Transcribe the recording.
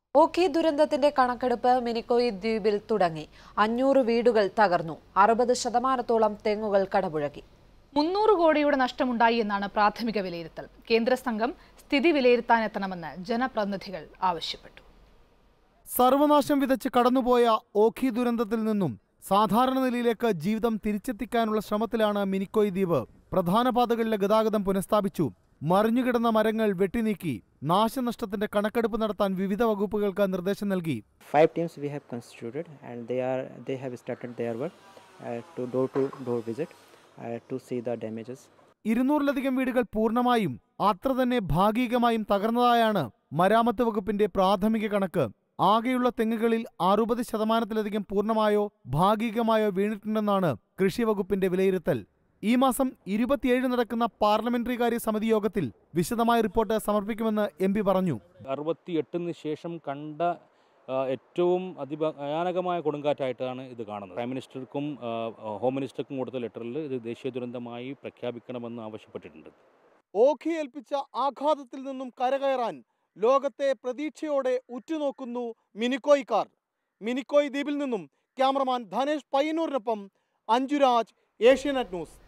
ഓഖി ദുരന്തത്തിന്റെ കണക്കെടുപ്പ് മിനിക്കോയി ദ്വീപിൽ തുടങ്ങി അഞ്ഞൂറ് വീടുകൾ തകർന്നു അറുപത് ശതമാനത്തോളം തെങ്ങുകൾ കടപുഴകി മുന്നൂറ് കോടിയുടെ നഷ്ടമുണ്ടായി എന്നാണ് പ്രാഥമിക വിലയിരുത്തൽ കേന്ദ്ര സംഘം സ്ഥിതി വിലയിരുത്താനെത്തണമെന്ന് ജനപ്രതിനിധികൾ ആവശ്യപ്പെട്ടു സർവനാശം വിതച്ച് കടന്നുപോയ ഓഖി ദുരന്തത്തിൽ നിന്നും സാധാരണ നിലയിലേക്ക് ജീവിതം തിരിച്ചെത്തിക്കാനുള്ള ശ്രമത്തിലാണ് മിനിക്കോയ് ദ്വീപ് പ്രധാന പാതകളിലെ ഗതാഗതം പുനഃസ്ഥാപിച്ചു മറിഞ്ഞുകിടന്ന മരങ്ങൾ വെട്ടിനീക്കി നാശനഷ്ടത്തിന്റെ കണക്കെടുപ്പ് നടത്താൻ വിവിധ വകുപ്പുകൾക്ക് നിർദ്ദേശം നൽകി five teams we have constituted and they are they have started their work uh, to door to door visit uh, to see the damages ഇരുന്നൂറിലധികം വീടുകൾ പൂർണ്ണമായും അത്ര തന്നെ ഭാഗികമായും തകർന്നതായാണ് മരാമത്ത് വകുപ്പിന്റെ പ്രാഥമിക കണക്ക് ആകെയുള്ള തെങ്ങുകളിൽ അറുപത് ശതമാനത്തിലധികം പൂർണ്ണമായോ ഭാഗികമായോ വീണിട്ടുണ്ടെന്നാണ് കൃഷി വകുപ്പിന്റെ വിലയിരുത്തൽ ഈ മാസം ഇരുപത്തിയേഴ് നടക്കുന്ന പാർലമെന്ററി കാര്യ സമിതി യോഗത്തിൽ വിശദമായ റിപ്പോർട്ട് സമർപ്പിക്കുമെന്ന് എം പറഞ്ഞു അറുപത്തി എട്ടിന് ശേഷം കണ്ട ആ, ഏറ്റവും അതിഭയാനകമായ കൊടുങ്കാറ്റായിട്ടാണ് ഇത് കാണുന്നത് പ്രൈം മിനിസ്റ്റർക്കും ആ, ഹോം മിനിസ്റ്റർക്കും കൊടുത്ത ലെറ്ററിൽ ഇത് ദേശീയ ദുരന്തമായി പ്രഖ്യാപിക്കണമെന്ന് ആവശ്യപ്പെട്ടിട്ടുണ്ട് ഓഖി ഏൽപ്പിച്ച ആഘാതത്തിൽ നിന്നും കരകയറാൻ ലോകത്തെ പ്രതീക്ഷയോടെ ഉറ്റുനോക്കുന്നു മിനിക്കോയ്ക്കാർ മിനിക്കോയ് ദ്വീപിൽ നിന്നും ക്യാമറമാൻ ധനേഷ് പയ്യന്നൂരിനൊപ്പം അഞ്ജുരാജ് ഏഷ്യാനെറ്റ് ന്യൂസ്